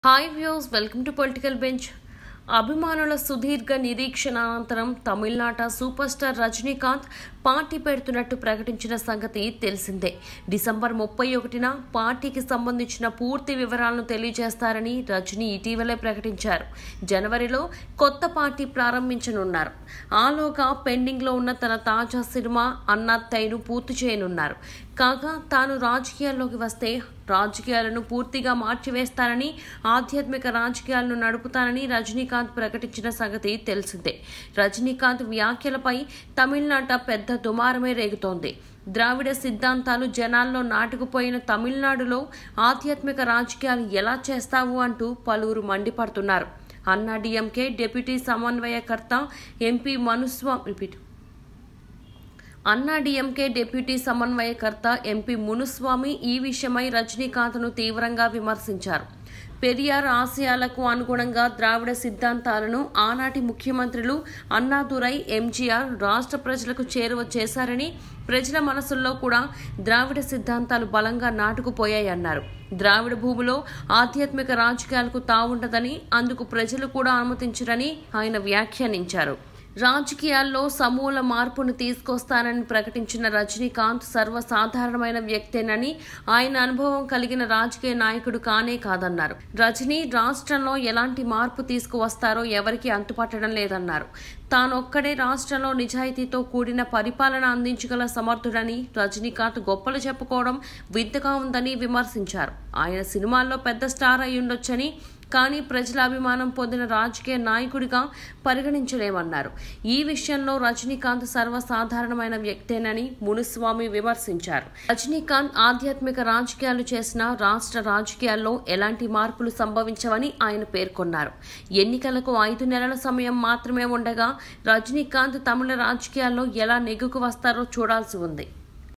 hi viewers welcome to political bench అభిమానుల సుదీర్ఘ నిరీక్షణ అనంతరం తమిళనాట సూపర్ స్టార్ రజనీకాంత్ పార్టీ పెడుతున్నట్టు ప్రకటించిన సంగతి తెలిసిందే డిసెంబర్ ముప్పై ఒకటిన పార్టీకి సంబంధించిన పూర్తి వివరాలను తెలియజేస్తారని రజనీ ఇటీవలే ప్రకటించారు జనవరిలో కొత్త పార్టీ ప్రారంభించనున్నారు ఆలోగా పెండింగ్లో ఉన్న తన తాజా సినిమా అన్నత్తయ్యను పూర్తి చేయనున్నారు కాగా తాను రాజకీయాల్లోకి వస్తే రాజకీయాలను పూర్తిగా మార్చివేస్తానని ఆధ్యాత్మిక రాజకీయాలను నడుపుతానని రజనీకాంత్ ప్రకటించిన సంగతి తెలిసిందే రజనీకాంత్ వ్యాఖ్యలపై తమిళనాట పెద్ద దుమారమే రేగుతోంది ద్రావిడ సిద్ధాంతాలు జనాల్లో నాటుకుపోయిన తమిళనాడులో ఆధ్యాత్మిక రాజకీయాలు ఎలా చేస్తావు అంటూ పలువురు మండిపడుతున్నారు అన్నా డిఎంకే డిప్యూటీ సమన్వయకర్త MP Manuswamy repeat Anna DMK deputy సమన్వయకర్త ఎంపీ మునుస్వామి ఈ విషయమై రజనీకాంత్ను తీవ్రంగా విమర్శించారు పెరియార్ ఆశయాలకు అనుగుణంగా ద్రావిడ సిద్ధాంతాలను ఆనాటి ముఖ్యమంత్రులు అన్నాదురై ఎంజీఆర్ రాష్ట్ర ప్రజలకు చేరువ చేశారని ప్రజల మనసుల్లో కూడా ద్రావిడ సిద్ధాంతాలు బలంగా నాటుకుపోయాయన్నారు ద్రావిడ భూమిలో ఆధ్యాత్మిక రాజకీయాలకు తావుండదని అందుకు ప్రజలు కూడా అనుమతించరని ఆయన వ్యాఖ్యానించారు రాజకీయాల్లో సమూల మార్పును తీసుకొస్తానని ప్రకటించిన రజనీకాంత్ సర్వసాధారణమైన వ్యక్తేనని ఆయన అనుభవం కలిగిన రాజకీయ నాయకుడు కానే కాదన్నారు రజనీ రాష్ట్రంలో ఎలాంటి మార్పు తీసుకువస్తారో ఎవరికీ అంతుపట్టడం లేదన్నారు తానొక్కడే రాష్ట్రంలో నిజాయితీతో కూడిన పరిపాలన అందించగల సమర్థుడని రజనీకాంత్ గొప్పలు చెప్పుకోవడం వింతగా ఉందని విమర్శించారు ఆయన సినిమాల్లో పెద్ద స్టార్ అయ్యుండొచ్చని కానీ ప్రజల అభిమానం పొందిన రాజకీయ నాయకుడిగా పరిగణించలేమన్నారు ఈ విషయంలో రజనీకాంత్ సర్వసాధారణమైన వ్యక్తేనని మునుస్వామి విమర్శించారు రజనీకాంత్ ఆధ్యాత్మిక రాజకీయాలు చేసిన రాష్ట్ర రాజకీయాల్లో ఎలాంటి మార్పులు సంభవించవని ఆయన పేర్కొన్నారు ఎన్నికలకు ఐదు నెలల సమయం మాత్రమే ఉండగా రజనీకాంత్ తమిళ రాజకీయాల్లో ఎలా నెగ్గుకు వస్తారో చూడాల్సి ఉంది